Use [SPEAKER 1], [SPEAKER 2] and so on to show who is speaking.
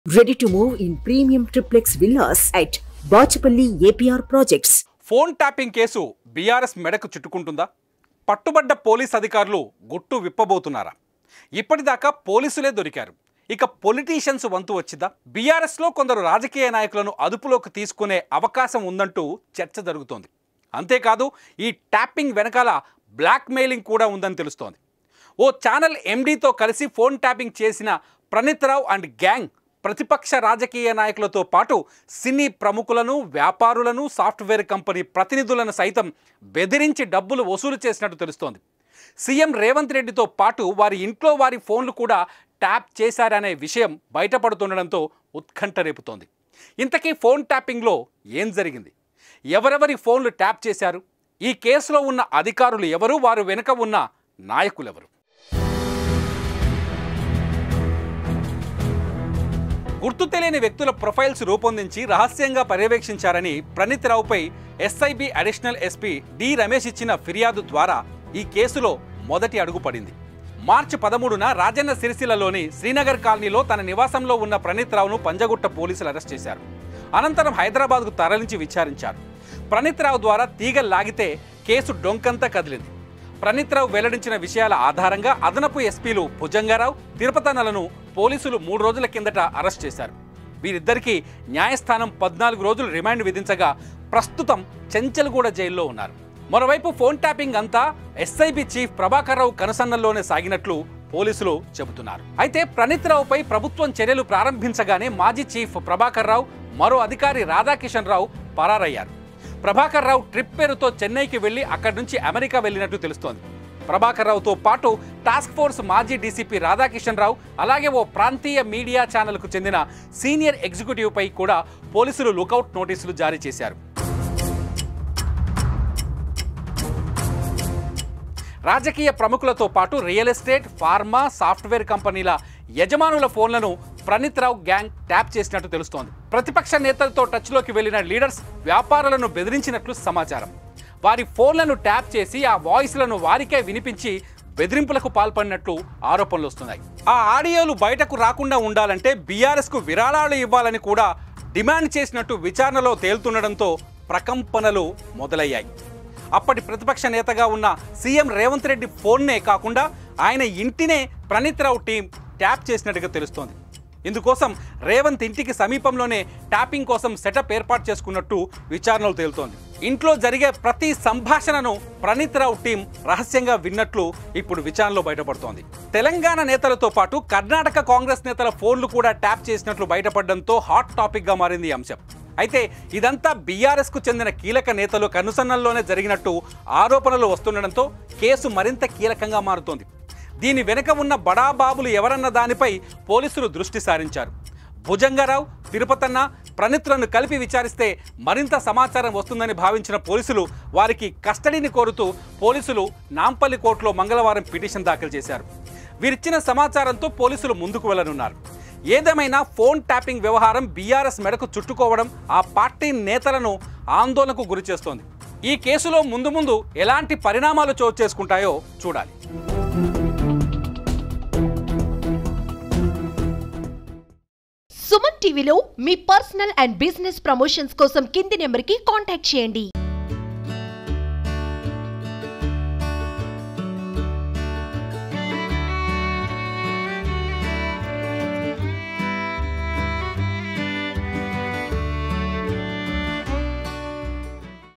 [SPEAKER 1] Ready to move in premium triplex villas at Bachapalli APR Projects.
[SPEAKER 2] Phone tapping case BRS మెడకు చుట్టుకుంటుందా పట్టుబడ్డ police అధికారులు గుట్టు విప్పబోతున్నారా ఇప్పటిదాకా పోలీసులే దొరికారు ఇక పొలిటీషియన్స్ వంతు వచ్చిందా బీఆర్ఎస్లో కొందరు రాజకీయ నాయకులను అదుపులోకి తీసుకునే అవకాశం ఉందంటూ చర్చ జరుగుతోంది అంతేకాదు ఈ ట్యాపింగ్ వెనకాల బ్లాక్ మెయిలింగ్ కూడా ఉందని తెలుస్తోంది ఓ ఛానల్ ఎండీతో కలిసి ఫోన్ ట్యాపింగ్ చేసిన ప్రణీత్ రావు అండ్ గ్యాంగ్ ప్రతిపక్ష రాజకీయ నాయకులతో పాటు సినీ ప్రముఖులను వ్యాపారులను సాఫ్ట్వేర్ కంపెనీ ప్రతినిధులను సైతం బెదిరించి డబ్బులు వసూలు చేసినట్టు తెలుస్తోంది సీఎం రేవంత్ రెడ్డితో పాటు వారి ఇంట్లో వారి ఫోన్లు కూడా ట్యాప్ చేశారనే విషయం బయటపడుతుండడంతో ఉత్కంఠ రేపుతోంది ఇంతకీ ఫోన్ ట్యాపింగ్లో ఏం జరిగింది ఎవరెవరి ఫోన్లు ట్యాప్ చేశారు ఈ కేసులో ఉన్న అధికారులు ఎవరు వారు వెనుక ఉన్న నాయకులెవరు గుర్తు తెలియని వ్యక్తుల ప్రొఫైల్స్ రూపొందించి రహస్యంగా పర్యవేక్షించారని ప్రణీత్ రావుపై SIB additional SP D Ramesh ఇచ్చిన ఫిర్యాదు ద్వారా ఈ కేసులో మొదటి అడుగు పడింది మార్చి పదమూడున రాజన్న సిరిసిల్లలోని శ్రీనగర్ కాలనీలో తన నివాసంలో ఉన్న ప్రణీత్ రావును పంజగుట్ట పోలీసులు అరెస్ట్ చేశారు అనంతరం హైదరాబాద్కు తరలించి విచారించారు ప్రణీత్ రావు ద్వారా తీగ లాగితే కేసు డొంకంతా కదిలింది ప్రణీత్ రావు వెల్లడించిన విషయాల ఆధారంగా అదనపు ఎస్పీలు భుజంగారావు తిరుపతన్నలను పోలీసులు మూడు రోజుల కిందట అరెస్ట్ చేశారు వీరిద్దరికీ న్యాయస్థానం పద్నాలుగు రోజులు రిమాండ్ విధించగా ప్రస్తుతం చెంచల్గూడ జైల్లో ఉన్నారు మరోవైపు ఫోన్ ట్యాపింగ్ అంతా ఎస్ఐబి చీఫ్ ప్రభాకర్ రావు కనుసన్నల్లోనే సాగినట్లు పోలీసులు చెబుతున్నారు అయితే ప్రణీత్ రావుపై ప్రభుత్వం చర్యలు ప్రారంభించగానే మాజీ చీఫ్ ప్రభాకర్ రావు మరో అధికారి రాధాకిషన్ రావు పరారయ్యారు ప్రభాకర్ రావు ట్రిప్ పేరుతో చెన్నైకి వెళ్లి అక్కడి నుంచి అమెరికా వెళ్ళినట్టు తెలుస్తోంది ప్రభాకర్ రావుతో పాటు టాస్క్ ఫోర్స్ మాజీ డీసీపీ రాధాకిషన్ రావు అలాగే ఓ ప్రాంతీయ మీడియా ఛానల్కు చెందిన సీనియర్ ఎగ్జిక్యూటివ్ పై కూడా పోలీసులు లుకౌట్ నోటీసులు జారీ చేశారు రాజకీయ ప్రముఖులతో పాటు రియల్ ఎస్టేట్ ఫార్మా సాఫ్ట్వేర్ కంపెనీల యజమానుల ఫోన్లను ప్రణీత్ రావు గ్యాంగ్ ట్యాప్ చేసినట్టు తెలుస్తోంది ప్రతిపక్ష నేతలతో టచ్లోకి వెళ్లిన లీడర్స్ వ్యాపారులను బెదిరించినట్లు సమాచారం వారి ఫోన్లను ట్యాప్ చేసి ఆ వాయిస్లను వారికే వినిపించి బెదిరింపులకు పాల్పడినట్లు ఆరోపణలు వస్తున్నాయి ఆ ఆడియోలు బయటకు రాకుండా ఉండాలంటే బీఆర్ఎస్కు విరాళాలు ఇవ్వాలని కూడా డిమాండ్ చేసినట్టు విచారణలో తేలుతుండడంతో ప్రకంపనలు మొదలయ్యాయి అప్పటి ప్రతిపక్ష నేతగా ఉన్న సీఎం రేవంత్ రెడ్డి ఫోన్నే కాకుండా ఆయన ఇంటినే ప్రణీత్ రావు టీం ట్యాప్ చేసినట్టుగా తెలుస్తోంది ఇందుకోసం రేవంత్ ఇంటికి సమీపంలోనే ట్యాపింగ్ కోసం సెటప్ ఏర్పాటు చేసుకున్నట్టు విచారణలో తేలుతోంది ఇంట్లో జరిగే ప్రతి సంభాషణను ప్రణీత్ రావు టీం రహస్యంగా విన్నట్లు ఇప్పుడు విచారణలో బయటపడుతోంది తెలంగాణ నేతలతో పాటు కర్ణాటక కాంగ్రెస్ నేతల ఫోన్లు కూడా ట్యాప్ చేసినట్లు బయటపడడంతో హాట్ టాపిక్ గా మారింది ఈ అంశం అయితే ఇదంతా బీఆర్ఎస్ కు చెందిన కీలక నేతలు కనుసన్నల్లోనే జరిగినట్టు ఆరోపణలు వస్తుండడంతో కేసు మరింత కీలకంగా మారుతోంది దీని వెనుక ఉన్న బడాబాబులు ఎవరన్న దానిపై పోలీసులు దృష్టి సారించారు భుజంగారావు తిరుపతన్న ప్రణితులను కలిపి విచారిస్తే మరింత సమాచారం వస్తుందని భావించిన పోలీసులు వారికి కస్టడీని కోరుతూ పోలీసులు నాంపల్లి కోర్టులో మంగళవారం పిటిషన్ దాఖలు చేశారు వీరిచ్చిన సమాచారంతో పోలీసులు ముందుకు వెళ్లనున్నారు ఏదేమైనా ఫోన్ ట్యాపింగ్ వ్యవహారం బీఆర్ఎస్ మెడకు చుట్టుకోవడం ఆ పార్టీ నేతలను ఆందోళనకు గురి చేస్తోంది ఈ కేసులో ముందు ముందు ఎలాంటి పరిణామాలు చోటు చేసుకుంటాయో చూడాలి
[SPEAKER 3] సుమన్ టీవీలో మీ పర్సనల్ అండ్ బిజినెస్ ప్రమోషన్స్ కోసం కింది నెంబర్కి కాంటాక్ట్ చేయండి